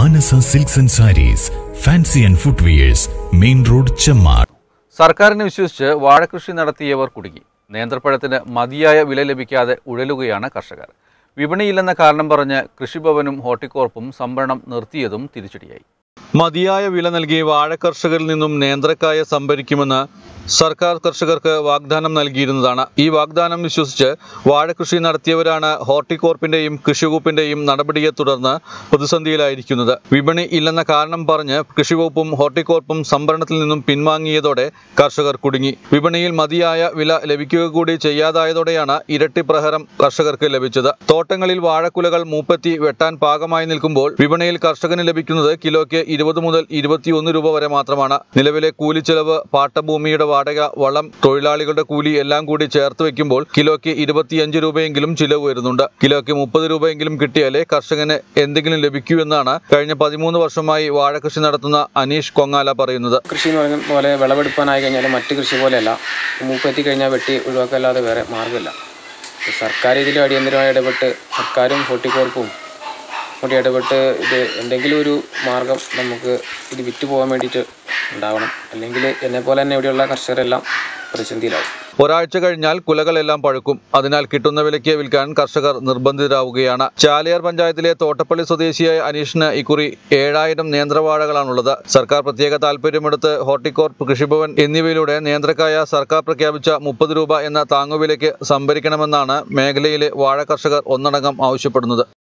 Manasa silks and saris fancy and footwears main road Chemmad സർക്കാരിനെ വിശ്വസിച്ച് വാഴകൃഷി നടത്തിയവർ കുടുങ്ങി നേന്ത്രപ്പഴത്തിന് മതിയായ വില ലഭിക്കാതെ ഉഴലുകയാണ് കർഷകർ വിപണിയില്ലെന്ന കാരണം പറഞ്ഞ് കൃഷിഭവനും ഹോർട്ടിക്കോർപ്പും സംഭരണം നിർത്തിയതും തിരിച്ചടിയായി മതിയായ വില നൽകി വാഴ കർഷകരിൽ നിന്നും നേന്ത്രക്കായ സംഭരിക്കുമെന്ന് സർക്കാർ കർഷകർക്ക് വാഗ്ദാനം നൽകിയിരുന്നതാണ് ഈ വാഗ്ദാനം വിശ്വസിച്ച് വാഴകൃഷി നടത്തിയവരാണ് ഹോർട്ടികോർപ്പിന്റെയും കൃഷിവകുപ്പിന്റെയും നടപടിയെ തുടർന്ന് പ്രതിസന്ധിയിലായിരിക്കുന്നത് വിപണി ഇല്ലെന്ന കാരണം പറഞ്ഞ് കൃഷിവകുപ്പും ഹോർട്ടികോർപ്പും സംഭരണത്തിൽ നിന്നും പിൻവാങ്ങിയതോടെ കർഷകർ കുടുങ്ങി വിപണിയിൽ മതിയായ വില ലഭിക്കുക കൂടി ചെയ്യാതായതോടെയാണ് ഇരട്ടി പ്രഹരം കർഷകർക്ക് ലഭിച്ചത് തോട്ടങ്ങളിൽ വാഴക്കുലകൾ മൂപ്പത്തി വെട്ടാൻ പാകമായി നിൽക്കുമ്പോൾ വിപണിയിൽ കർഷകന് ലഭിക്കുന്നത് കിലോയ്ക്ക് ഇരുപത് മുതൽ ഇരുപത്തിയൊന്ന് രൂപ വരെ മാത്രമാണ് നിലവിലെ കൂലിച്ചെലവ് പാട്ടഭൂമിയുടെ വാടക വളം തൊഴിലാളികളുടെ കൂലി എല്ലാം കൂടി ചേർത്ത് വെക്കുമ്പോൾ കിലോയ്ക്ക് ഇരുപത്തിയഞ്ച് രൂപയെങ്കിലും ചിലവ് വരുന്നുണ്ട് കിലോയ്ക്ക് മുപ്പത് രൂപയെങ്കിലും കിട്ടിയാലേ കർഷകന് എന്തെങ്കിലും ലഭിക്കൂ എന്നാണ് കഴിഞ്ഞ പതിമൂന്ന് വർഷമായി വാഴകൃഷി നടത്തുന്ന അനീഷ് കൊങ്ങാല പറയുന്നത് കൃഷി എന്ന് പറയുന്ന പോലെ വിളവെടുപ്പാനായി കഴിഞ്ഞാൽ മറ്റ് കൃഷി പോലെയല്ല മൂപ്പെത്തി കഴിഞ്ഞാൽ വെട്ടി ഒഴിവാക്കല്ലാതെ വേറെ മാർഗ്ഗമില്ല സർക്കാർ ഇതിൽ അടിയന്തരമായി ഇടപെട്ട് സർക്കാരും ഹോർട്ടിക്കോർപ്പും കൂടി ഇടപെട്ട് ഇത് എന്തെങ്കിലും ഒരു മാർഗം നമുക്ക് ഇത് വിറ്റ് പോകാൻ വേണ്ടിയിട്ട് ഉണ്ടാവണം അല്ലെങ്കിൽ എന്നെപ്പോലെ തന്നെ ഇവിടെയുള്ള കർഷകരെല്ലാം പ്രതിസന്ധിയിലാവും ഒരാഴ്ച കഴിഞ്ഞാൽ കുലകളെല്ലാം പഴുക്കും അതിനാൽ കിട്ടുന്ന വിലയ്ക്ക് വിൽക്കാൻ കർഷകർ നിർബന്ധിതരാവുകയാണ് ചാലിയാർ പഞ്ചായത്തിലെ തോട്ടപ്പള്ളി സ്വദേശിയായ അനീഷിന് ഇക്കുറി ഏഴായിരം നേന്ത്രവാഴകളാണുള്ളത് സർക്കാർ പ്രത്യേക താൽപര്യമെടുത്ത് ഹോർട്ടിക്കോർപ്പ് കൃഷിഭവൻ എന്നിവയിലൂടെ നേന്ത്രക്കായ സർക്കാർ പ്രഖ്യാപിച്ച മുപ്പത് രൂപ എന്ന താങ്ങുവിലയ്ക്ക് സംഭരിക്കണമെന്നാണ് മേഖലയിലെ വാഴ കർഷകർ ഒന്നടങ്കം ആവശ്യപ്പെടുന്നത്